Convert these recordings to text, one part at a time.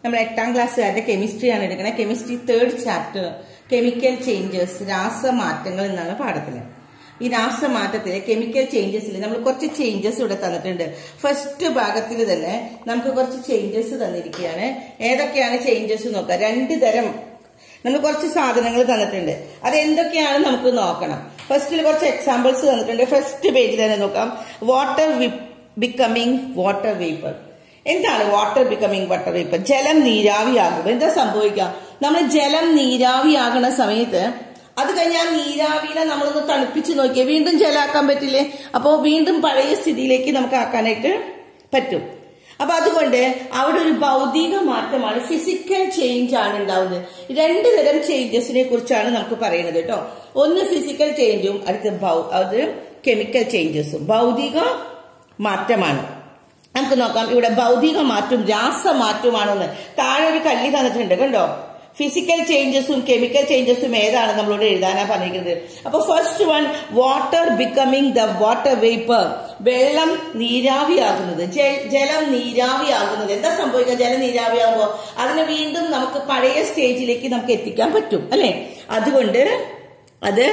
നമ്മൾ എട്ടാം ക്ലാസ്സുകാരുടെ കെമിസ്ട്രിയാണ് എടുക്കുന്നത് chemistry third chapter chemical changes രാസമാറ്റങ്ങൾ എന്നാണ് പാഠത്തില് ഈ രാസമാറ്റത്തിലെ കെമിക്കൽ ചേഞ്ചസിൽ നമ്മൾ കുറച്ച് ചേഞ്ചസ് ഇവിടെ തന്നിട്ടുണ്ട് ഫസ്റ്റ് ഭാഗത്തിൽ തന്നെ നമുക്ക് കുറച്ച് ചേഞ്ചസ് തന്നിരിക്കുകയാണ് ഏതൊക്കെയാണ് ചേഞ്ചസ് നോക്കാം രണ്ട് തരം നമ്മൾ കുറച്ച് സാധനങ്ങൾ തന്നിട്ടുണ്ട് അത് എന്തൊക്കെയാണ് നമുക്ക് നോക്കണം ഫസ്റ്റിൽ കുറച്ച് എക്സാമ്പിൾസ് തന്നിട്ടുണ്ട് ഫസ്റ്റ് പേജിൽ തന്നെ നോക്കാം വാട്ടർ ബിക്കമിങ് വാട്ടർ വേപ്പർ എന്താണ് വാട്ടർ ബിക്കമിങ് വാട്ടർ വേപ്പർ ജലം നീരാവിയാകും എന്താ സംഭവിക്കുക നമ്മൾ ജലം നീരാവിയാകുന്ന സമയത്ത് അത് കഴിഞ്ഞാൽ നീരാവിനെ നമ്മളൊന്ന് തണുപ്പിച്ച് നോക്കിയാൽ വീണ്ടും ജലാക്കാൻ പറ്റില്ലേ അപ്പോൾ വീണ്ടും പഴയ സ്ഥിതിയിലേക്ക് നമുക്ക് ആക്കാനായിട്ട് പറ്റും അപ്പൊ അതുകൊണ്ട് അവിടെ ഒരു ഭൗതിക മാറ്റമാണ് ഫിസിക്കൽ ചേഞ്ച് ആണ് ഉണ്ടാവുന്നത് രണ്ടു തരം ചേഞ്ചസിനെ കുറിച്ചാണ് നമുക്ക് പറയുന്നത് കേട്ടോ ഒന്ന് ഫിസിക്കൽ ചേഞ്ചും അടുത്ത ഭൗ- അത് കെമിക്കൽ ചേഞ്ചസും ഭൗതിക മാറ്റമാണ് നമുക്ക് നോക്കാം ഇവിടെ ഭൗതിക മാറ്റം രാസമാറ്റമാണെന്ന് താഴെ ഒരു കല്ലി തന്നിട്ടുണ്ട് കണ്ടോ ഫിസിക്കൽ ചേഞ്ചസും കെമിക്കൽ ചേഞ്ചസും ഏതാണ് നമ്മളോട് എഴുതാനാ പറഞ്ഞിരിക്കുന്നത് അപ്പൊ first one water becoming the water vapour വെള്ളം നീരാവിയാകുന്നത് ജ- ജലം നീരാവിയാകുന്നത് എന്താ സംഭവിക്കുക ജലം നീരാവിയാകുമ്പോൾ അതിനെ വീണ്ടും നമുക്ക് പഴയ സ്റ്റേജിലേക്ക് നമുക്ക് എത്തിക്കാൻ പറ്റും അല്ലെ അതുകൊണ്ട് അത്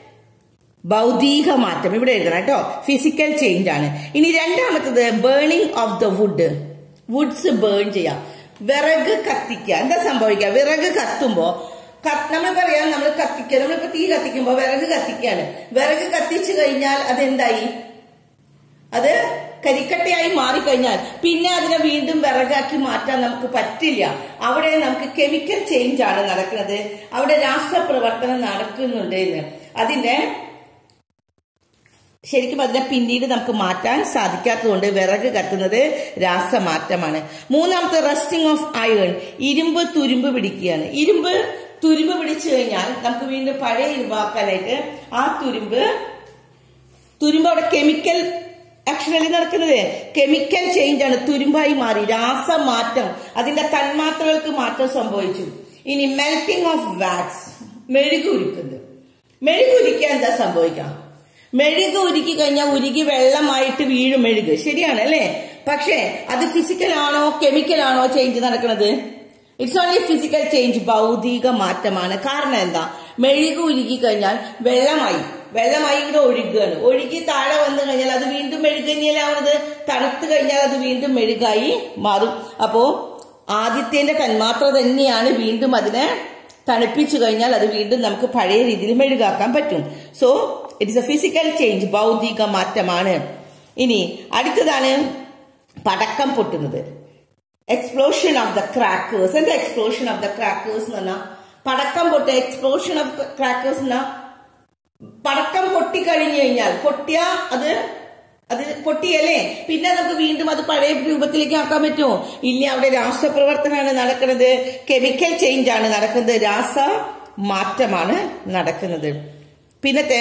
ഭൗതിക മാറ്റം ഇവിടെ എഴുതണം കേട്ടോ ഫിസിക്കൽ ചേഞ്ച് ആണ് ഇനി രണ്ടാമത്തത് burning of the wood woods burn ചെയ്യാം വിറക് കത്തിക്കുക എന്താ സംഭവിക്കുക വിറക് കത്തുമ്പോ ക- നമ്മൾ പറയാം നമ്മൾ കത്തിക്കുക നമ്മളിപ്പോ തീ കത്തിക്കുമ്പോ വിറക് കത്തിക്കുകയാണ് വിറക് കത്തിച്ചു കഴിഞ്ഞാൽ അതെന്തായി അത് കരിക്കട്ടയായി മാറിക്കഴിഞ്ഞാൽ പിന്നെ അതിനെ വീണ്ടും വിറകാക്കി മാറ്റാൻ നമുക്ക് പറ്റില്ല അവിടെ നമുക്ക് കെമിക്കൽ ചേഞ്ച് ആണ് നടക്കുന്നത് അവിടെ രാഷ്ട്രപ്രവർത്തനം നടക്കുന്നുണ്ട് എന്ന് അതിന്റെ ശരിക്കും അതിനെ പിന്നീട് നമുക്ക് മാറ്റാൻ സാധിക്കാത്തതുകൊണ്ട് വിറക് കത്തുന്നത് രാസമാറ്റമാണ് മൂന്നാമത്തെ റസ്റ്റിംഗ് ഓഫ് അയൺ ഇരുമ്പ് തുരുമ്പ് പിടിക്കുകയാണ് ഇരുമ്പ് തുരുമ്പ് പിടിച്ചു കഴിഞ്ഞാൽ നമുക്ക് വീണ്ടും പഴയ ഇരുമ്പാക്കാനായിട്ട് ആ തുരുമ്പ് തുരുമ്പ് അവിടെ കെമിക്കൽ ആക്ഷനല്ലേ നടക്കുന്നത് കെമിക്കൽ ചേഞ്ച് ആണ് തുരുമ്പായി മാറി രാസമാറ്റം അതിന്റെ തന്മാത്രകൾക്ക് മാറ്റം സംഭവിച്ചു ഇനി മെൽറ്റിംഗ് ഓഫ് വാക്സ് മെഴുക് ഉരുക്കുന്നത് മെഴുക് ഉരുക്കിയാൽ എന്താ സംഭവിക്കാം മെഴുക് ഉരുക്കി കഴിഞ്ഞാൽ ഉരുകി വെള്ളമായിട്ട് വീഴും മെഴുക് ശരിയാണ് അല്ലേ പക്ഷേ അത് ഫിസിക്കൽ ആണോ കെമിക്കൽ ആണോ ചേഞ്ച് നടക്കുന്നത് ഇറ്റ്സ് ഓൺലി ഫിസിക്കൽ ചേഞ്ച് ഭൗതിക മാറ്റമാണ് കാരണം എന്താ മെഴുക് ഉരുകി കഴിഞ്ഞാൽ വെള്ളമായി വെള്ളമായി ഇവിടെ ഒഴുകുകയാണ് ഒഴുകി താഴെ വന്നു കഴിഞ്ഞാൽ അത് വീണ്ടും മെഴുക് തന്നെയല്ലാവുന്നത് തണുത്ത് കഴിഞ്ഞാൽ അത് വീണ്ടും മെഴുകായി മാറും അപ്പോ ആദ്യത്തേന്റെ തന്മാത്ര തന്നെയാണ് വീണ്ടും അതിനെ തണുപ്പിച്ചു കഴിഞ്ഞാൽ അത് വീണ്ടും നമുക്ക് പഴയ രീതിയിൽ മെഴുകാക്കാൻ പറ്റും so it's a physical change ഭൗതിക മാറ്റമാണ് ഇനി അടുത്തതാണ് പടക്കം പൊട്ടുന്നത് എക്സ്പ്ലോഷൻ ഓഫ് ദ ക്രാക്കേഴ്സ് എന്താ എക്സ്പ്ലോഷൻ ഓഫ് ദ ക്രാക്കേഴ്സ് എന്ന് പറഞ്ഞാൽ പടക്കം പൊട്ട് എക്സ്പ്ലോഷൻ ഓഫ് ക്രാക്കേഴ്സ് എന്നാ പടക്കം പൊട്ടിക്കഴിഞ്ഞു കഴിഞ്ഞാൽ പൊട്ടിയ അത് അത് പൊട്ടിയല്ലേ പിന്നെ നമുക്ക് വീണ്ടും അത് പഴയ രൂപത്തിലേക്ക് ആക്കാൻ പറ്റുമോ ഇല്ല അവിടെ രാസപ്രവർത്തനമാണ് നടക്കുന്നത് കെമിക്കൽ ചേഞ്ച് ആണ് നടക്കുന്നത് രാസ മാറ്റമാണ് നടക്കുന്നത് പിന്നത്തെ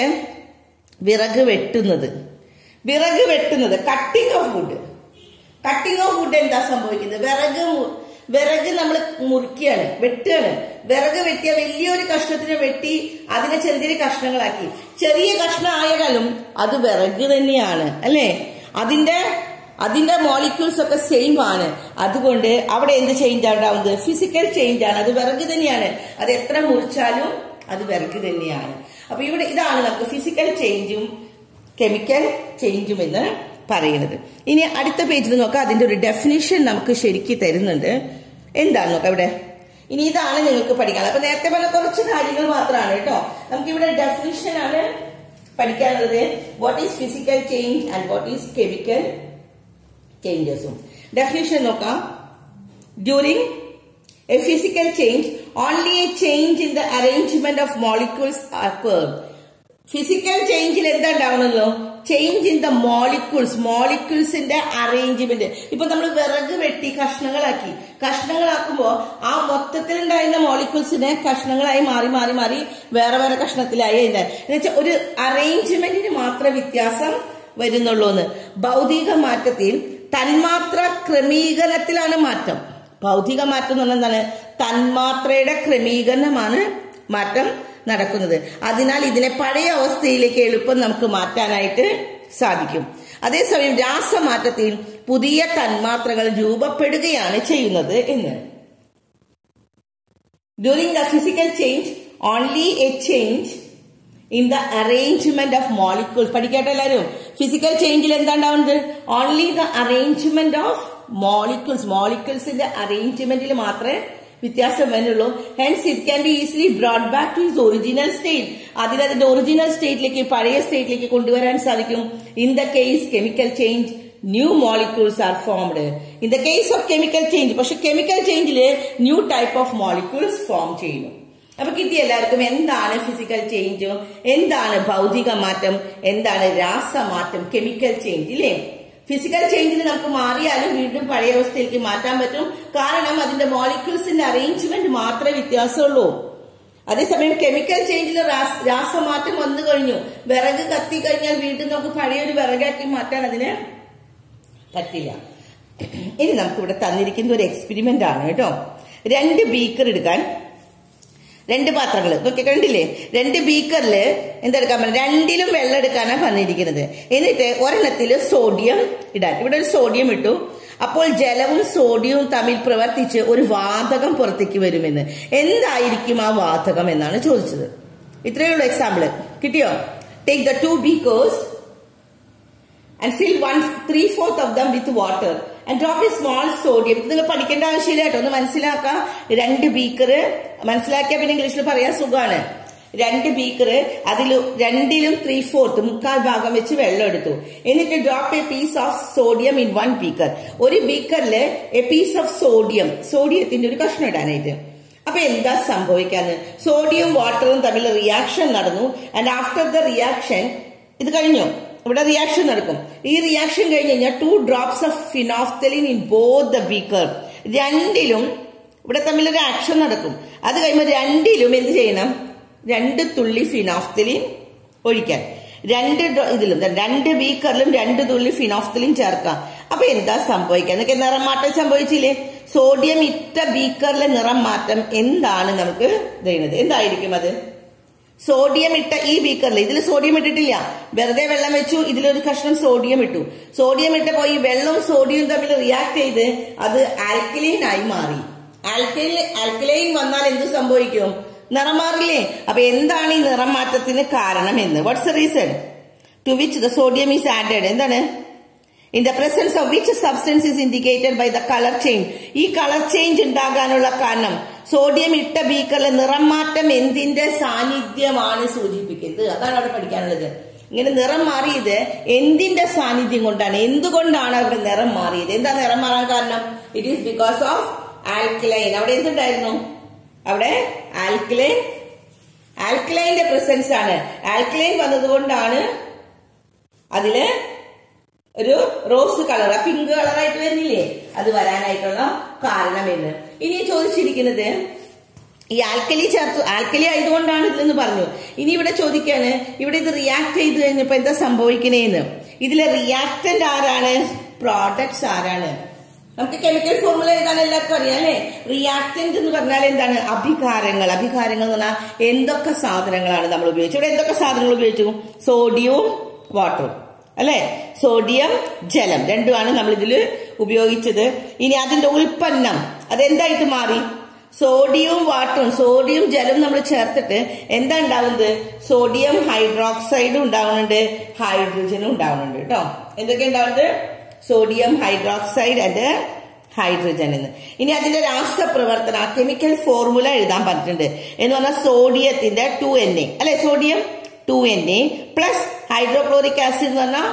വിറക് വെട്ടുന്നത് വിറക് വെട്ടുന്നത് cutting of wood cutting of wood എന്താ സംഭവിക്കുന്നത് വിറക് മു- വിറക് നമ്മൾ മുറിക്കുകയാണ് വെട്ടുകയാണ് വിറക് വെട്ടിയ വലിയൊരു കഷ്ണത്തിനെ വെട്ടി അതിനെ ചെറിയ ചെറിയ കഷ്ണങ്ങളാക്കി ചെറിയ കഷ്ണം ആയാലും അത് വിറക് തന്നെയാണ് അല്ലേ അതിന്റെ അതിന്റെ മോളിക്യൂൾസ് ഒക്കെ സെയിം ആണ് അതുകൊണ്ട് അവിടെ എന്ത് ചേഞ്ച് ആണ് ഉണ്ടാവുന്നത് ഫിസിക്കൽ ചേഞ്ച് ആണ് അത് വിറക് തന്നെയാണ് അത് എത്ര മുറിച്ചാലും അത് വിറക് തന്നെയാണ് അപ്പൊ ഇവിടെ ഇതാണ് നമുക്ക് ഫിസിക്കൽ ചേഞ്ചും കെമിക്കൽ ചേഞ്ചും എന്ന് പറയുന്നത് ഇനി അടുത്ത പേജിൽ നോക്കാം അതിന്റെ ഒരു ഡെഫിനിഷൻ നമുക്ക് ശരിക്ക് തരുന്നുണ്ട് എന്താണ് നോക്കാം ഇവിടെ ഇനി ഇതാണ് നിങ്ങൾക്ക് പഠിക്കാൻ അപ്പൊ നേരത്തെ പറഞ്ഞ കുറച്ച് കാര്യങ്ങൾ മാത്രമാണ് കേട്ടോ നമുക്ക് ഇവിടെ ഡെഫിനിഷൻ ആണ് പഠിക്കാനുള്ളത് what is physical change and what is chemical ചേഞ്ചസും ഡെഫിനിഷൻ നോക്കാം during a physical change only a change in the arrangement of molecules occur physical ചേഞ്ചിൽ എന്താ ഉണ്ടാവണല്ലോ ചേഞ്ച് ഇൻ ദ മോളിക്യൂൾസ് മോളിക്യൂൾസിന്റെ അറേഞ്ച്മെന്റ് ഇപ്പൊ നമ്മൾ വിറക് വെട്ടി കഷ്ണങ്ങളാക്കി കഷ്ണങ്ങളാക്കുമ്പോ ആ മൊത്തത്തിൽ ഉണ്ടായിരുന്ന മോളിക്യൂൾസിനെ കഷ്ണങ്ങളായി മാറി മാറി മാറി വേറെ വേറെ കഷ്ണത്തിലായി അതിന്റെ എന്നുവെച്ചാൽ ഒരു അറേഞ്ച്മെന്റിന് മാത്രമേ വ്യത്യാസം വരുന്നുള്ളൂ എന്ന് ഭൗതിക മാറ്റത്തിൽ തന്മാത്ര ക്രമീകരണത്തിലാണ് മാറ്റം ഭൗതിക മാറ്റം എന്ന് പറഞ്ഞാൽ എന്താണ് തന്മാത്രയുടെ ക്രമീകരണമാണ് മാറ്റം നടക്കുന്നത് അതിനാൽ ഇതിനെ പഴയ അവസ്ഥയിലേക്ക് എളുപ്പം നമുക്ക് മാറ്റാനായിട്ട് സാധിക്കും അതേസമയം രാസമാറ്റത്തിൽ പുതിയ തന്മാത്രകൾ രൂപപ്പെടുകയാണ് ചെയ്യുന്നത് എന്ന് During the physical change, only a change in the arrangement of molecules. പഠിക്കട്ടെ എല്ലാവരും ഫിസിക്കൽ ചേഞ്ചിൽ എന്താ ഉണ്ടാവുന്നത് only the arrangement of molecules മോളിക്യൂൾസിന്റെ അറേഞ്ച്മെന്റിൽ മാത്രമേ വ്യത്യാസം വരുന്നുള്ളൂ hence it can be easily brought back to his original state അതിൽ അതിന്റെ ഒറിജിനൽ സ്റ്റേറ്റിലേക്ക് പഴയ സ്റ്റേറ്റിലേക്ക് കൊണ്ടുവരാൻ സാധിക്കും in the case chemical change new molecules are formed in the case of chemical change പക്ഷെ കെമിക്കൽ ചേഞ്ചില് new type of molecules form ചെയ്യുന്നു അപ്പൊ കിട്ടിയ എല്ലാവർക്കും എന്താണ് ഫിസിക്കൽ ചേഞ്ച് എന്താണ് ഭൗതിക മാറ്റം എന്താണ് രാസമാറ്റം കെമിക്കൽ ചേഞ്ച് ഇല്ലേ ഫിസിക്കൽ ചേഞ്ചിൽ നമുക്ക് മാറിയാലും വീണ്ടും പഴയ അവസ്ഥയിലേക്ക് മാറ്റാൻ പറ്റും കാരണം അതിന്റെ മോളിക്യൂൾസിന്റെ അറേഞ്ച്മെന്റ് മാത്രമേ വ്യത്യാസമുള്ളൂ അതേസമയം കെമിക്കൽ ചേഞ്ചിൽ രാസമാറ്റം വന്നു കഴിഞ്ഞു വിറക് കത്തി കഴിഞ്ഞാൽ വീണ്ടും നമുക്ക് പഴയൊരു വിറകാക്കി മാറ്റാൻ അതിന് പറ്റില്ല ഇനി നമുക്ക് ഇവിടെ തന്നിരിക്കുന്ന ഒരു എക്സ്പെരിമെന്റ് ആണ് കേട്ടോ രണ്ട് ബീക്കർ എടുക്കാൻ രണ്ട് പാത്രങ്ങൾ നോക്കി കണ്ടില്ലേ രണ്ട് ബീക്കറിൽ എന്തെടുക്കാൻ പറഞ്ഞു രണ്ടിലും വെള്ളം എടുക്കാനാണ് പറഞ്ഞിരിക്കുന്നത് എന്നിട്ട് ഒരെണ്ണത്തിൽ സോഡിയം ഇടാൻ ഇവിടെ ഒരു സോഡിയം ഇട്ടു അപ്പോൾ ജലവും സോഡിയവും തമ്മിൽ പ്രവർത്തിച്ച് ഒരു വാതകം പുറത്തേക്ക് വരുമെന്ന് എന്തായിരിക്കും ആ വാതകം എന്നാണ് ചോദിച്ചത് ഇത്രയേ ഉള്ളൂ എക്സാമ്പിൾ കിട്ടിയോ take the two beakers and fill one three fourth of them with water and drop a small sodium ഇത് നിങ്ങൾ പഠിക്കേണ്ട ആവശ്യമില്ല കേട്ടോ ഒന്ന് മനസ്സിലാക്കാം രണ്ട് ബീക്കർ മനസ്സിലാക്കിയാൽ പിന്നെ ഇംഗ്ലീഷിൽ പറയാൻ സുഖമാണ് രണ്ട് ബീക്കർ അതിൽ രണ്ടിലും ത്രീ ഫോർത്ത് മുക്കാൽ ഭാഗം വെച്ച് വെള്ളം എടുത്തു എന്നിട്ട് drop a piece of sodium in one beaker ഒരു ബീക്കറിൽ എ പീസ് ഓഫ് സോഡിയം സോഡിയത്തിന്റെ ഒരു കഷ്ണം ഇടാനായിട്ട് അപ്പൊ എന്താ സംഭവിക്കാന്ന് സോഡിയം വാട്ടറും തമ്മിൽ റിയാക്ഷൻ നടന്നു ആൻഡ് ആഫ്റ്റർ ദ റിയാക്ഷൻ ഇത് കഴിഞ്ഞു ഇവിടെ റിയാക്ഷൻ നടക്കും ഈ റിയാക്ഷൻ കഴിഞ്ഞ് കഴിഞ്ഞാൽ two drops of phenolphthalein in both the beaker രണ്ടിലും ഇവിടെ തമ്മിൽ ഒരു ആക്ഷൻ നടക്കും അത് കഴിയുമ്പോൾ രണ്ടിലും എന്ത് ചെയ്യണം രണ്ട് തുള്ളി ഫിനോഫ്തലിൻ ഒഴിക്കാൻ രണ്ട് ഇതിലും രണ്ട് ബീക്കറിലും രണ്ട് തുള്ളി ഫിനോഫ്തലിൻ ചേർക്കാം അപ്പൊ എന്താ സംഭവിക്കുക എന്നൊക്കെ നിറം മാറ്റം സംഭവിച്ചില്ലേ സോഡിയം ഇട്ട ബീക്കറിലെ നിറം മാറ്റം എന്താണ് നമുക്ക് ചെയ്യുന്നത് എന്തായിരിക്കും അത് സോഡിയം ഇട്ട ഈ ബീക്കറിൽ ഇതിൽ സോഡിയം ഇട്ടിട്ടില്ല വെറുതെ വെള്ളം വെച്ചു ഇതിലൊരു കഷ്ണം സോഡിയം ഇട്ടു സോഡിയം ഇട്ടപ്പോ ഈ വെള്ളവും സോഡിയവും തമ്മിൽ റിയാക്ട് ചെയ്ത് അത് ആൽക്കലൈൻ ആയി മാറി ആൽക്കലൈൻ ആൽക്കലൈൻ വന്നാൽ എന്ത് സംഭവിക്കും നിറം മാറില്ലേ അപ്പൊ എന്താണ് ഈ നിറം മാറ്റത്തിന് കാരണം എന്ന് what's the reason to which the sodium is added എന്താണ് in the presence of which substance is indicated by the colour change ഈ കളർ ചേഞ്ച് ഉണ്ടാകാനുള്ള കാരണം സോഡിയം ഇട്ട ബീക്കറിലെ നിറം മാറ്റം എന്തിന്റെ സാന്നിധ്യമാണ് സൂചിപ്പിക്കുന്നത് അതാണ് അവിടെ പഠിക്കാനുള്ളത് ഇങ്ങനെ നിറം മാറിയത് എന്തിന്റെ സാന്നിധ്യം കൊണ്ടാണ് എന്തുകൊണ്ടാണ് അവിടെ നിറം മാറിയത് എന്താ നിറം മാറാൻ കാരണം it is because of alkaline അവിടെ എന്തുണ്ടായിരുന്നു അവിടെ ആൽക്കലൈൻ ആൽക്കലൈന്റെ പ്രസൻസ് ആണ് ആൽക്കലൈൻ വന്നതുകൊണ്ടാണ് അതില് ഒരു റോസ് കളർ പിങ്ക് കളറായിട്ട് വരുന്നില്ലേ അത് വരാനായിട്ടുള്ള കാരണം എന്ന് ഇനി ചോദിച്ചിരിക്കുന്നത് ഈ ആൽക്കലി ചേർത്തു ആൽക്കലി ആയതുകൊണ്ടാണ് ഇതെന്ന് പറഞ്ഞു ഇനി ഇവിടെ ചോദിക്കാണ് ഇവിടെ ഇത് റിയാക്ട് ചെയ്ത് കഴിഞ്ഞപ്പോ എന്താ സംഭവിക്കണേന്ന് ഇതിലെ റിയാക്ടന്റ് ആരാണ് പ്രോഡക്ട്സ് ആരാണ് നമുക്ക് കെമിക്കൽ ഫോർമുല എഴുതാൻ എല്ലാവർക്കും അറിയാം അല്ലെ റിയാക്ടന്റ് എന്ന് പറഞ്ഞാൽ എന്താണ് അഭികാരങ്ങൾ അഭികാരങ്ങൾ എന്ന് പറഞ്ഞാൽ എന്തൊക്കെ സാധനങ്ങളാണ് നമ്മൾ ഉപയോഗിച്ചത് ഇവിടെ എന്തൊക്കെ സാധനങ്ങൾ ഉപയോഗിച്ചു സോഡിയവും വാട്ടറും അല്ലെ സോഡിയം ജലം രണ്ടുമാണ് നമ്മൾ ഇതിൽ ഉപയോഗിച്ചത് ഇനി അതിന്റെ ഉൽപ്പന്നം അതെന്തായിട്ട് മാറി സോഡിയവും വാട്ടറും സോഡിയം ജലം നമ്മൾ ചേർത്തിട്ട് എന്താ ഉണ്ടാവുന്നത് സോഡിയം ഹൈഡ്രോക്സൈഡും ഉണ്ടാവുന്നുണ്ട് ഹൈഡ്രജനും ഉണ്ടാവുന്നുണ്ട് കേട്ടോ എന്തൊക്കെ ഉണ്ടാവുന്നത് സോഡിയം ഹൈഡ്രോക്സൈഡ് ആൻഡ് ഹൈഡ്രജൻ എന്ന് ഇനി അതിന്റെ രാസപ്രവർത്തന കെമിക്കൽ ഫോർമുല എഴുതാൻ പറഞ്ഞിട്ടുണ്ട് എന്ന് പറഞ്ഞാൽ സോഡിയത്തിന്റെ ടു എൻ എ അല്ലെ sodium two N A plus hydrochloric acid എന്ന് പറഞ്ഞാൽ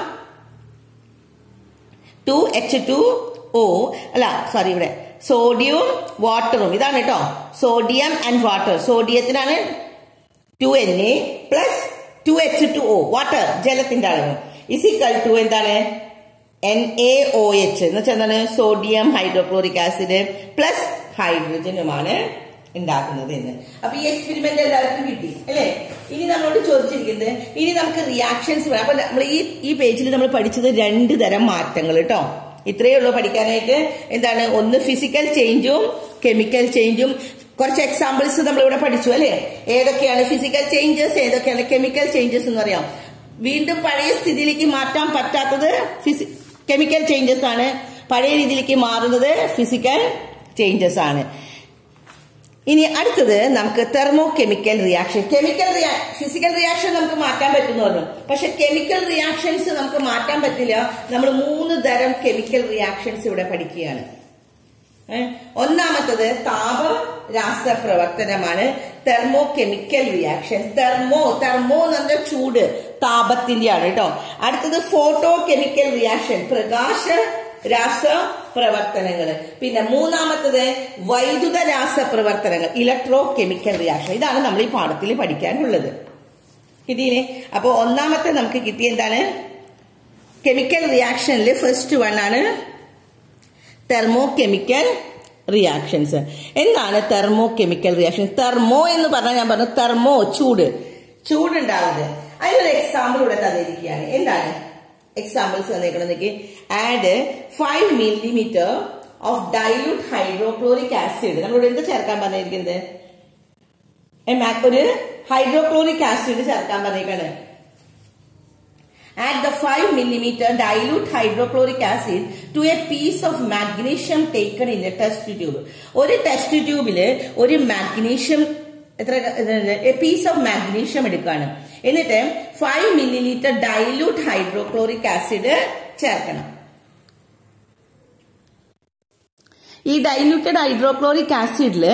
ടു എച്ച് ടു ഒ അല്ല സോറി ഇവിടെ സോഡിയവും വാട്ടറും ഇതാണ് കേട്ടോ സോഡിയം ആൻഡ് വാട്ടർ സോഡിയത്തിനാണ് two N A plus two H two O water ജലത്തിന്റെ അളവ് ഇസിക്കൽ ടു എന്താണ് എൻ എ ഒ എച്ച് എന്ന് വെച്ചാൽ എന്താണ് സോഡിയം ഹൈഡ്രോക്ലോറിക് ആസിഡ് പ്ലസ് ഹൈഡ്രജനുമാണ് ഉണ്ടാക്കുന്നത് എന്ന് അപ്പൊ ഈ എക്സ്പെരിമെന്റ് എല്ലാവർക്കും കിട്ടി അല്ലെ ഇനി നമ്മളോട് ചോദിച്ചിരിക്കുന്നത് ഇനി നമുക്ക് റിയാക്ഷൻസ് വേണം അപ്പൊ നമ്മൾ ഈ ഈ പേജിൽ നമ്മൾ പഠിച്ചത് രണ്ട് തരം മാറ്റങ്ങൾ കേട്ടോ ഇത്രയേ ഉള്ളൂ പഠിക്കാനായിട്ട് എന്താണ് ഒന്ന് ഫിസിക്കൽ ചേഞ്ചും കെമിക്കൽ ചേഞ്ചും കുറച്ച് എക്സാമ്പിൾസ് നമ്മൾ ഇവിടെ പഠിച്ചു അല്ലെ ഏതൊക്കെയാണ് ഫിസിക്കൽ ചേഞ്ചസ് ഏതൊക്കെയാണ് കെമിക്കൽ ചേഞ്ചസ് എന്ന് പറയാം വീണ്ടും പഴയ സ്ഥിതിയിലേക്ക് മാറ്റാൻ പറ്റാത്തത് ഫിസി കെമിക്കൽ ചേഞ്ചസ് ആണ് പഴയ രീതിയിലേക്ക് മാറുന്നത് ഫിസിക്കൽ ചേഞ്ചസ് ആണ് ഇനി അടുത്തത് നമുക്ക് തെർമോ കെമിക്കൽ റിയാക്ഷൻ കെമിക്കൽ റിയാ ഫിസിക്കൽ റിയാക്ഷൻ നമുക്ക് മാറ്റാൻ പറ്റുമെന്ന് പറഞ്ഞു പക്ഷെ കെമിക്കൽ റിയാക്ഷൻസ് നമുക്ക് മാറ്റാൻ പറ്റില്ല നമ്മൾ മൂന്ന് തരം കെമിക്കൽ റിയാക്ഷൻസ് ഇവിടെ പഠിക്കുകയാണ് ഏ? ഒന്നാമത്തത് താപ രാസപ്രവർത്തനമാണ് thermo chemical reaction thermo thermo എന്ന് പറഞ്ഞാൽ ചൂട് താപത്തിന്റെയാണ് കേട്ടോ അടുത്തത് ഫോട്ടോ കെമിക്കൽ റിയാക്ഷൻ പ്രകാശ രാസ പ്രവർത്തനങ്ങൾ പിന്നെ മൂന്നാമത്തത് വൈദ്യുത രാസ പ്രവർത്തനങ്ങൾ ഇലക്ട്രോ കെമിക്കൽ റിയാക്ഷൻ ഇതാണ് നമ്മൾ ഈ പാഠത്തിൽ പഠിക്കാനുള്ളത് കിട്ടിയില്ലേ അപ്പൊ ഒന്നാമത്തെ നമുക്ക് കിട്ടിയ എന്താണ് കെമിക്കൽ റിയാക്ഷനിൽ ഫസ്റ്റ് വൺ ആണ് തെർമോ കെമിക്കൽ റിയാക്ഷൻസ് എന്താണ് തെർമോ കെമിക്കൽ റിയാക്ഷൻ തെർമോ എന്ന് പറഞ്ഞാൽ ഞാൻ പറഞ്ഞു തെർമോ ചൂട് ചൂടുണ്ടാവുന്നത് അതിനൊരു എക്സാമ്പിൾ ഇവിടെ തന്നിരിക്കുകയാണ് എന്താണ് എക്സാമ്പിൾസ് തന്നേക്കണമെന്നേക്ക് add five millimetre of dilute hydrochloric acid നമ്മളോട് എന്ത് ചേർക്കാൻ പറഞ്ഞിരിക്കുന്നത് എ മാ- ഒരു ഹൈഡ്രോക്ലോറിക് ആസിഡ് ചേർക്കാൻ പറഞ്ഞേക്കാണ് add the 5 millimeter dilute hydrochloric acid to a piece of magnesium taken in a test tube ഒരു ടെസ്റ്റ് ട്യൂബില് ഒരു മാഗ്നീഷ്യം എത്ര പീസ് ഓഫ് മാഗ്നീഷ്യം എടുക്കുകയാണ് എന്നിട്ട് five millilitre dilute hydrochloric acid ചേർക്കണം ഈ ഡൈല്യൂട്ടഡ് ഹൈഡ്രോക്ലോറിക് ആസിഡില്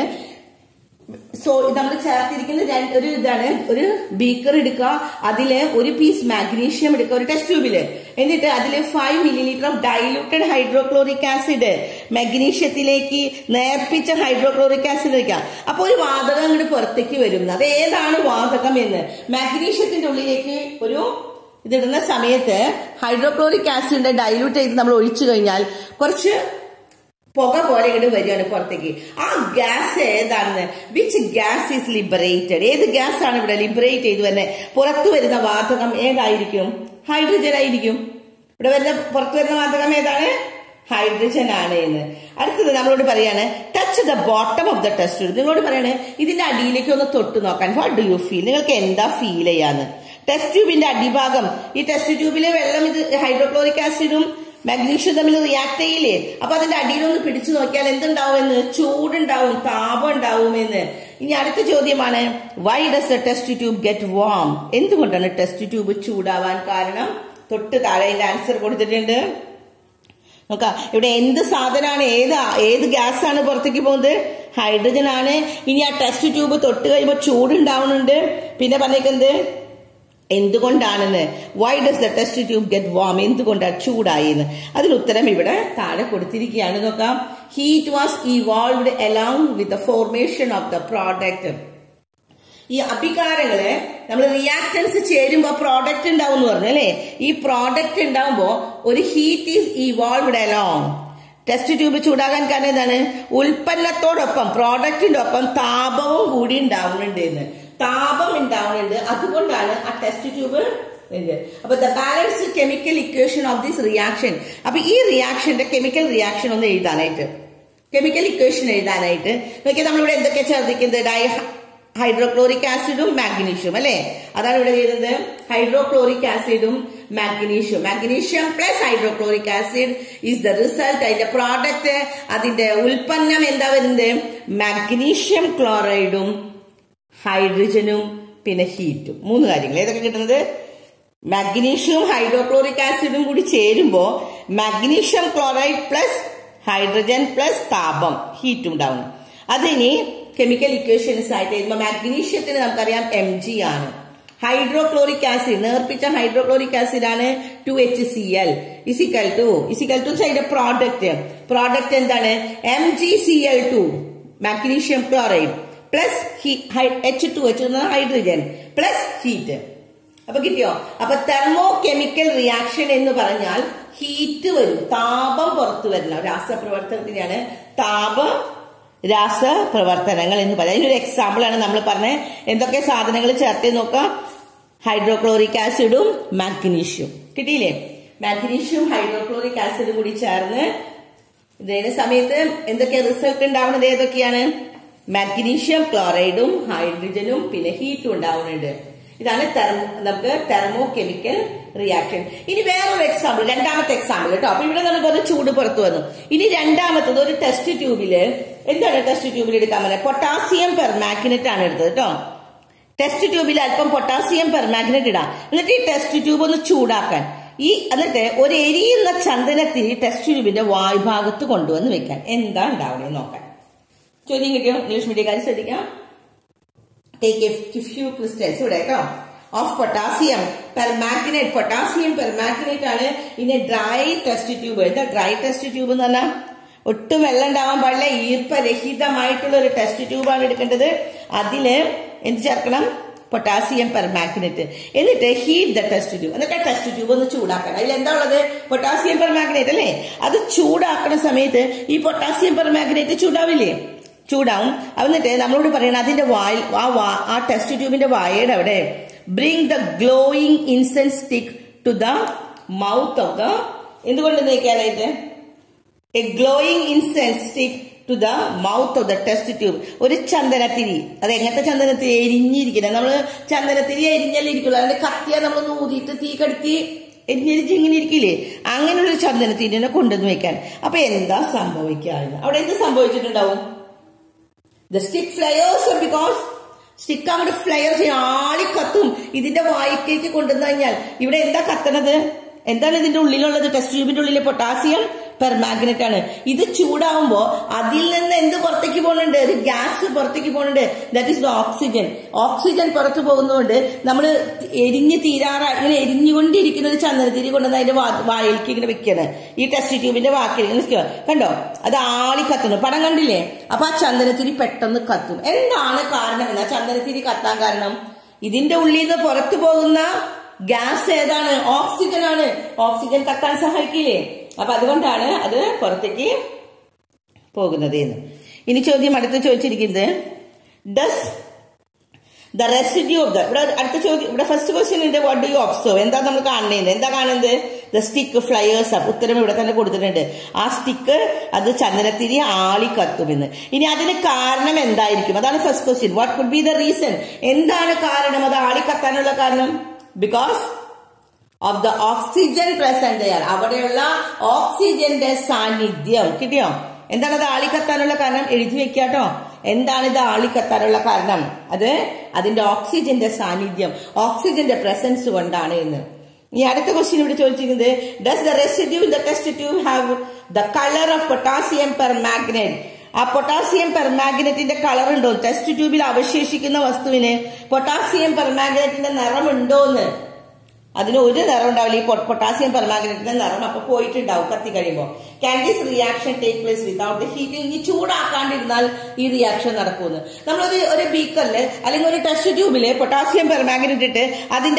സോ നമ്മൾ ചേർത്തിരിക്കുന്ന രണ്ട് ഒരു ഇതാണ് ഒരു ബീക്കർ എടുക്കുക അതില് ഒരു പീസ് മാഗ്നീഷ്യം എടുക്കുക ഒരു ടെസ്റ്റ് ട്യൂബില് എന്നിട്ട് അതിൽ five millilitre of diluted hydrochloric acid മാഗ്നീഷ്യത്തിലേക്ക് നേർപ്പിച്ച ഹൈഡ്രോക്ലോറിക് ആസിഡ് വയ്ക്കുക അപ്പൊ ഒരു വാതകം അങ്ങോട്ട് പുറത്തേക്ക് വരും അത് ഏതാണ് വാതകം എന്ന് മാഗ്നീഷ്യത്തിന്റെ ഉള്ളിലേക്ക് ഒരു ഇതിടുന്ന സമയത്ത് ഹൈഡ്രോക്ലോറിക് ആസിഡിന്റെ ഡൈലൂട്ട് ചെയ്ത് നമ്മൾ ഒഴിച്ചു കഴിഞ്ഞാൽ കുറച്ച് പുക പോലെ ഇങ്ങോട്ട് വരികയാണ് പുറത്തേക്ക് ആ ഗ്യാസ് ഏതാണെന്ന് വിച്ച് ഗ്യാസ് ഈസ് ലിബറേറ്റഡ് ഏത് ഗ്യാസ് ആണ് ഇവിടെ ലിബറേറ്റ് ചെയ്ത് വരുന്നത് പുറത്തു വരുന്ന വാതകം ഏതായിരിക്കും ഹൈഡ്രജൻ ആയിരിക്കും ഇവിടെ വരുന്ന പുറത്തു വരുന്ന വാതകം ഏതാണ് ഹൈഡ്രജൻ ആണ് എന്ന് അടുത്തത് നമ്മളോട് പറയാണ് touch the bottom of the test tube നിങ്ങളോട് പറയാണ് ഇതിന്റെ അടിയിലേക്ക് ഒന്ന് തൊട്ട് നോക്കാൻ വാട്ട് ഡു യു ഫീൽ നിങ്ങൾക്ക് എന്താ ഫീൽ ചെയ്യാന്ന് ടെസ്റ്റ് ട്യൂബിന്റെ അടിഭാഗം ഈ ടെസ്റ്റ് ട്യൂബിലെ വെള്ളം ഇത് ഹൈഡ്രോക്ലോറിക് ആസിഡും മാഗ്നീഷ്യം തമ്മിൽ റിയാക്ട് ചെയ്യില്ലേ അപ്പൊ അതിന്റെ അടിയിലൊന്ന് പിടിച്ചു നോക്കിയാൽ എന്തുണ്ടാവും എന്ന് ചൂടുണ്ടാവും താപം ഉണ്ടാവും എന്ന് ഇനി അടുത്ത ചോദ്യമാണ് why does the test tube get warm എന്തുകൊണ്ടാണ് ടെസ്റ്റ് ട്യൂബ് ചൂടാവാൻ കാരണം തൊട്ട് താഴെ അതിന്റെ ആൻസർ കൊടുത്തിട്ടുണ്ട് നോക്കാം ഇവിടെ എന്ത് സാധനമാണ് ഏത് ഏത് ഗ്യാസ് ആണ് പുറത്തേക്ക് പോകുന്നത് ഹൈഡ്രജൻ ആണ് ഇനി ആ ടെസ്റ്റ് ട്യൂബ് തൊട്ട് കഴിയുമ്പോൾ ചൂടുണ്ടാവുന്നുണ്ട് പിന്നെ പറഞ്ഞേക്കുന്നത് എന്തുകൊണ്ടാണെന്ന് why does the test tube get warm എന്തുകൊണ്ടാണ് ചൂടായി എന്ന് അതിന് ഉത്തരം ഇവിടെ താഴെ കൊടുത്തിരിക്കുകയാണ് നോക്കാം heat was evolved along with the formation of the product ഈ അഭികാരങ്ങള് നമ്മൾ റിയാക്ടൻസ് ചേരുമ്പോ പ്രോഡക്റ്റ് ഉണ്ടാവും എന്ന് പറഞ്ഞു അല്ലെ ഈ പ്രോഡക്റ്റ് ഉണ്ടാവുമ്പോ ഒരു heat is evolved along test tube ചൂടാകാൻ കാരണം എന്താണ് ഉൽപ്പന്നത്തോടൊപ്പം പ്രോഡക്റ്റിന്റെ ഒപ്പം താപവും കൂടി ഉണ്ടാവുന്നുണ്ട് എന്ന് താപം ഉണ്ടാവുന്നുണ്ട് അതുകൊണ്ടാണ് ആ ടെസ്റ്റ് ട്യൂബ് അപ്പൊ the balance chemical equation of this reaction അപ്പൊ ഈ റിയാക്ഷന്റെ കെമിക്കൽ റിയാക്ഷൻ ഒന്ന് എഴുതാനായിട്ട് കെമിക്കൽ ഇക്വേഷൻ എഴുതാനായിട്ട് നോക്കിയാൽ നമ്മളിവിടെ എന്തൊക്കെ ചേർത്തിക്കുന്നത് ഡൈ ഹൈഡ്രോക്ലോറിക് ആസിഡും മാഗ്നീഷ്യം അല്ലെ അതാണ് ഇവിടെ ചെയ്യുന്നത് ഹൈഡ്രോക്ലോറിക് ആസിഡും magnesium magnesium plus hydrochloric acid is the result അതിന്റെ പ്രോഡക്റ്റ് അതിന്റെ ഉൽപ്പന്നം എന്താ വരുന്നത് മാഗ്നീഷ്യം ക്ലോറൈഡും ഹൈഡ്രജനും പിന്നെ ഹീറ്റും മൂന്ന് കാര്യങ്ങൾ ഏതൊക്കെ കിട്ടുന്നത് മാഗ്നീഷ്യവും ഹൈഡ്രോക്ലോറിക് ആസിഡും കൂടി ചേരുമ്പോ magnesium chloride plus hydrogen plus താപം ഹീറ്റ് ഉണ്ടാവുന്നു അതിനി കെമിക്കൽ ഇക്വേഷൻസ് ആയിട്ട് എഴുതുമ്പോൾ മാഗ്നീഷ്യത്തിന് നമുക്കറിയാം എം ജി ആണ് ഹൈഡ്രോക്ലോറിക് ആസിഡ് നേർപ്പിച്ച ഹൈഡ്രോക്ലോറിക് ആസിഡ് ആണ് two H C L is equal to is equal to side product product എന്താണ് M G C L two magnesium chloride plus H two H hydrogen plus heat അപ്പൊ കിട്ടിയോ അപ്പൊ thermo chemical reaction എന്ന് പറഞ്ഞാൽ heat വരും താപം പുറത്തു വരണം രാസപ്രവർത്തനത്തിനാണ് താപ രാസപ്രവർത്തനങ്ങൾ എന്ന് പറയാം അതിനൊരു എക്സാമ്പിൾ ആണ് നമ്മൾ പറഞ്ഞത് എന്തൊക്കെ സാധനങ്ങൾ ചേർത്ത് നോക്കാം ഹൈഡ്രോക്ലോറിക് ആസിഡും മാഗ്നീഷ്യം കിട്ടിയില്ലേ മാഗ്നീഷ്യം ഹൈഡ്രോക്ലോറിക് ആസിഡും കൂടി ചേർന്ന് ഇതിന് സമയത്ത് എന്തൊക്കെ റിസൾട്ട് ഉണ്ടാവുന്നത് ഏതൊക്കെയാണ് മാഗ്നീഷ്യം ക്ലോറൈഡും ഹൈഡ്രജനും പിന്നെ ഹീറ്റും ഉണ്ടാവുന്നുണ്ട് ഇതാണ് തെർമോ നമുക്ക് തെർമോ കെമിക്കൽ റിയാക്ഷൻ ഇനി വേറൊരു എക്സാമ്പിൾ രണ്ടാമത്തെ എക്സാമ്പിൾ കേട്ടോ അപ്പൊ ഇവിടെ നമുക്ക് ഒരു ചൂട് പുറത്തു വന്നു ഇനി രണ്ടാമത്തത് ഒരു ടെസ്റ്റ് ട്യൂബില് എന്താണ് ടെസ്റ്റ് ട്യൂബിൽ എടുക്കാൻ പറ്റുന്നത് പൊട്ടാസ്യം പെർമാഗ്നറ്റ് ആണ് എടുത്തത് കേട്ടോ ടെസ്റ്റ് ട്യൂബിൽ അല്പം പൊട്ടാസ്യം പെർമാഗ്നറ്റ് ഇടാം എന്നിട്ട് ഈ ടെസ്റ്റ് ട്യൂബ് ഒന്ന് ചൂടാക്കാൻ ഈ എന്നിട്ട് ഒരു എരിയുന്ന ചന്ദനത്തിരി ടെസ്റ്റ് ട്യൂബിന്റെ വായുഭാഗത്ത് കൊണ്ടുവന്ന് വെക്കാൻ എന്താ ഉണ്ടാവണേ നോക്കാൻ ചോദ്യം കിട്ടിയോ ഇംഗ്ലീഷ് മീഡിയക്കാർ ശ്രദ്ധിക്കാം ടേക്ക് എ ഫ്യൂ ക്രിസ്റ്റൽസ് ഇവിടെ കേട്ടോ of potassium permanganate potassium permanganate ആണ് ഇനി ഡ്രൈ ടെസ്റ്റ് ട്യൂബ് എന്താ ഡ്രൈ ടെസ്റ്റ് ട്യൂബ് എന്ന് പറഞ്ഞാൽ ഒട്ടും വെള്ളം ഉണ്ടാവാൻ പാടില്ല ഈർപ്പരഹിതമായിട്ടുള്ള ഒരു ടെസ്റ്റ് ട്യൂബാണ് എടുക്കേണ്ടത് അതില് എന്ത് ചേർക്കണം പൊട്ടാസ്യം പെർമാഗ്നറ്റ് എന്നിട്ട് ഹീറ്റ് ദ ടെസ്റ്റ് ട്യൂബ് എന്നിട്ട് ടെസ്റ്റ് ട്യൂബ് ഒന്ന് ചൂടാക്കണം അതിൽ എന്താ ഉള്ളത് പൊട്ടാസ്യം പെർമാഗ്നേറ്റ് അല്ലേ അത് ചൂടാക്കുന്ന സമയത്ത് ഈ പൊട്ടാസ്യം പെർമാഗ്നേറ്റ് ചൂടാവില്ലേ ചൂടാവും എന്നിട്ട് നമ്മളോട് പറയണം അതിന്റെ വായ ആ വാ ആ ടെസ്റ്റ് ട്യൂബിന്റെ വായയുടെ അവിടെ bring the glowing incense stick to the mouth of the എന്തുകൊണ്ട് നീക്കാനായിട്ട് a glowing incense stick to the mouth of the test tube ഒരു ചന്ദനത്തിരി അത് എങ്ങനത്തെ ചന്ദനത്തിരി എരിഞ്ഞിരിക്കുന്നത് നമ്മള് ചന്ദനത്തിരി എരിഞ്ഞല്ലേ ഇരിക്കുള്ളൂ അതിന്റെ കത്തിയാ നമ്മൾ ഊതിയിട്ട് തീ കടത്തി എരിഞ്ഞിരിച്ച് ഇങ്ങനെ ഇരിക്കില്ലേ അങ്ങനെയുള്ള ചന്ദനത്തിരിനെ കൊണ്ടുവന്ന് വെക്കാൻ അപ്പൊ എന്താ സംഭവിക്കാറുണ്ട് അവിടെ എന്ത് സംഭവിച്ചിട്ടുണ്ടാവും the stick flares because stick അങ്ങോട്ട് ഫ്ലയർ ചെയ്യും ആളി കത്തും ഇതിന്റെ വായിക്കേക്ക് കൊണ്ടുവന്നു കഴിഞ്ഞാൽ ഇവിടെ എന്താ കത്തണത് എന്താണ് ഇതിന്റെ ഉള്ളിലുള്ളത് ടെസ്റ്റ് ട്യൂബിന്റെ ഉള്ളിലെ പൊട്ടാസ്യം പെർമാഗ്നറ്റ് ആണ് ഇത് ചൂടാവുമ്പോ അതിൽ നിന്ന് എന്ത് പുറത്തേക്ക് പോകുന്നുണ്ട് ഒരു ഗ്യാസ് പുറത്തേക്ക് പോകുന്നുണ്ട് that is the oxygen oxygen പുറത്തു പോകുന്നതുകൊണ്ട് നമ്മൾ എരിഞ്ഞ് തീരാറാ ഇങ്ങനെ എരിഞ്ഞുകൊണ്ടിരിക്കുന്ന ഒരു ചന്ദനത്തിരി കൊണ്ടുവന്ന് അതിന്റെ വായിലേക്ക് ഇങ്ങനെ വെക്കാണ് ഈ ടെസ്റ്റ് ട്യൂബിന്റെ വാക്കിൽ ഇങ്ങനെ നിൽക്കുക കണ്ടോ അത് ആളി കത്തുന്നു പടം കണ്ടില്ലേ അപ്പൊ ആ ചന്ദനത്തിരി പെട്ടെന്ന് കത്തും എന്താണ് കാരണം എന്നാ ചന്ദനത്തിരി കത്താൻ കാരണം ഇതിന്റെ ഉള്ളിൽ നിന്ന് പുറത്തു പോകുന്ന ഗ്യാസ് ഏതാണ് ഓക്സിജൻ ആണ് ഓക്സിജൻ കത്താൻ സഹായിക്കില്ലേ അപ്പൊ അതുകൊണ്ടാണ് അത് പുറത്തേക്ക് പോകുന്നത് എന്ന് ഇനി ചോദ്യം അടുത്ത് ചോദിച്ചിരിക്കുന്നത് does the residue of the ഇവിടെ അടുത്ത ചോദ്യം ഇവിടെ ഫസ്റ്റ് ക്വസ്റ്റ്യൻ ഉണ്ട് വാട്ട് ഡു യു ഒബ്സർവ് എന്താ നമ്മൾ കാണുന്നത് എന്താ കാണുന്നത് ദ സ്റ്റിക്ക് ഫ്ലയേഴ്സ് അപ്പ് ഉത്തരം ഇവിടെ തന്നെ കൊടുത്തിട്ടുണ്ട് ആ സ്റ്റിക്ക് അത് ചന്ദനത്തിരി ആളി കത്തുമെന്ന് ഇനി അതിന് കാരണം എന്തായിരിക്കും അതാണ് first question what could be the reason എന്താണ് കാരണം അത് ആളി കത്താനുള്ള കാരണം because of the oxygen present there അവിടെയുള്ള ഓക്സിജന്റെ സാന്നിധ്യം കിട്ടിയോ എന്താണ് അത് ആളിക്കത്താനുള്ള കാരണം എഴുതി വെക്കാട്ടോ എന്താണ് ഇത് ആളിക്കത്താനുള്ള കാരണം അത് അതിന്റെ ഓക്സിജന്റെ സാന്നിധ്യം ഓക്സിജന്റെ പ്രസൻസ് കൊണ്ടാണ് എന്ന് ഈ അടുത്ത ക്വസ്റ്റ്യൻ ഇവിടെ ചോദിച്ചിരിക്കുന്നത് does the residue in the test tube have the colour of potassium permanganate ആ പൊട്ടാസ്യം പെർമാഗ്നറ്റിന്റെ കളർ ഉണ്ടോ ടെസ്റ്റ് ട്യൂബിൽ അവശേഷിക്കുന്ന വസ്തുവിന് പൊട്ടാസ്യം പെർമാഗ്നറ്റിന്റെ നിറമുണ്ടോന്ന് അതിന് ഒരു നിറം ഉണ്ടാവില്ല ഈ പൊട്ടാസ്യം പെർമാഗ്നറ്റിന്റെ നിറം അപ്പൊ പോയിട്ടുണ്ടാവും കത്തി കഴിയുമ്പോൾ can this reaction take place without the heat ഇനി ചൂടാക്കാണ്ടിരുന്നാൽ ഈ റിയാക്ഷൻ നടക്കുമെന്ന് നമ്മളൊരു ഒരു ബീക്കറില് അല്ലെങ്കിൽ ഒരു ടെസ്റ്റ് ട്യൂബില് പൊട്ടാസ്യം പെർമാഗ്നറ്റ് ഇട്ട് അതിന്റെ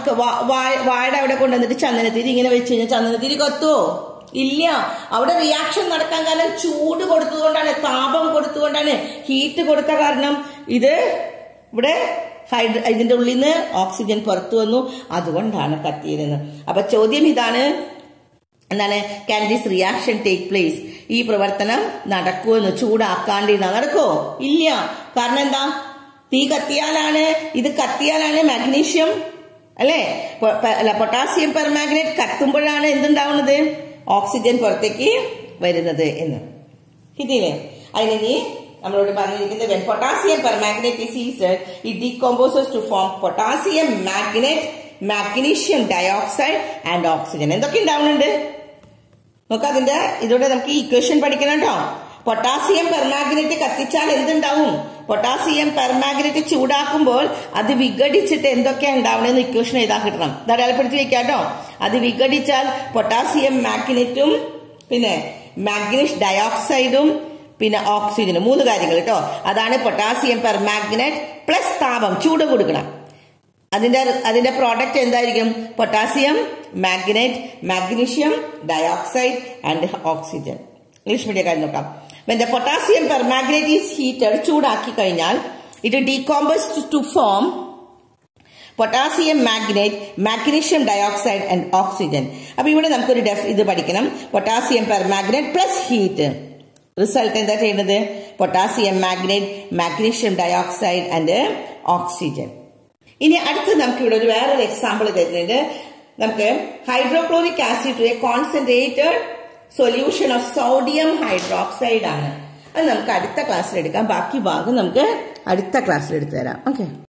വാഴയുടെ അവിടെ കൊണ്ടുവന്നിട്ട് ചന്ദനത്തിരി ഇങ്ങനെ വെച്ച് കഴിഞ്ഞാൽ ചന്ദനത്തിരി കത്തുവോ ഇല്ല അവിടെ റിയാക്ഷൻ നടക്കാൻ കാരണം ചൂട് കൊടുത്തതുകൊണ്ടാണ് താപം കൊടുത്തുകൊണ്ടാണ് ഹീറ്റ് കൊടുത്ത കാരണം ഇത് ഇവിടെ ഹൈഡ്ര ഇതിന്റെ ഉള്ളിൽ നിന്ന് ഓക്സിജൻ പുറത്തു വന്നു അതുകൊണ്ടാണ് കത്തിയതെന്ന് അപ്പൊ ചോദ്യം ഇതാണ് എന്താണ് can this reaction take place ഈ പ്രവർത്തനം നടക്കുമെന്ന് ചൂടാക്കാണ്ടിരുന്ന നടക്കോ ഇല്ല കാരണം എന്താ തീ കത്തിയാലാണ് ഇത് കത്തിയാലാണ് മാഗ്നീഷ്യം അല്ലേ അല്ല പൊട്ടാസ്യം പെർമാഗ്നേറ്റ് കത്തുമ്പോഴാണ് എന്തുണ്ടാവുന്നത് ഓക്സിജൻ പുറത്തേക്ക് വരുന്നത് എന്ന് കിട്ടിയില്ലേ അതിനി നമ്മളോട് പറഞ്ഞിരിക്കുന്നത് when potassium permanganate is heated it decomposes to form potassium manganate magnesium dioxide and oxygen എന്തൊക്കെ ഉണ്ടാവുന്നുണ്ട് നമുക്ക് അതിന്റെ ഇതോടെ നമുക്ക് ഇക്വേഷൻ പഠിക്കണം കേട്ടോ പൊട്ടാസ്യം പെർമാഗ്നറ്റ് കത്തിച്ചാൽ എന്തുണ്ടാവും പൊട്ടാസ്യം പെർമാഗ്നറ്റ് ചൂടാക്കുമ്പോൾ അത് വിഘടിച്ചിട്ട് എന്തൊക്കെയാ ഉണ്ടാവണമെന്ന് ഇക്വേഷൻ എഴുതാൻ കിട്ടണം ഇത് അടയാളപ്പെടുത്തി വെക്കാം കേട്ടോ അത് വിഘടിച്ചാൽ പൊട്ടാസ്യം മാഗ്നറ്റും പിന്നെ മാഗ്നീഷ് ഡയോക്സൈഡും പിന്നെ ഓക്സിജനും മൂന്ന് കാര്യങ്ങൾ കേട്ടോ അതാണ് പൊട്ടാസ്യം പെർമാഗ്നറ്റ് പ്ലസ് താപം ചൂട് കൊടുക്കണം അതിന്റെ അതിന്റെ പ്രോഡക്റ്റ് എന്തായിരിക്കും potassium manganate magnesium dioxide and oxygen English medium നോക്കാം when the potassium permanganate is heated ചൂടാക്കി കഴിഞ്ഞാൽ it decompose to form potassium manganate magnesium dioxide and oxygen അപ്പൊ ഇവിടെ നമുക്കൊരു ഡെഫ് ഇത് പഠിക്കണം potassium permanganate plus heat result എന്താ ചെയ്യുന്നത് potassium manganate magnesium dioxide and oxygen ഇനി അടുത്ത് നമുക്ക് ഇവിടെ ഒരു വേറൊരു എക്സാമ്പിൾ തരുന്നുണ്ട് നമുക്ക് hydrochloric acid a concentrated solution of sodium hydroxide ആണ് അത് നമുക്ക് അടുത്ത ക്ലാസ്സിൽ എടുക്കാം ബാക്കി ഭാഗം നമുക്ക് അടുത്ത ക്ലാസ്സിൽ എടുത്തു തരാം ഓക്കെ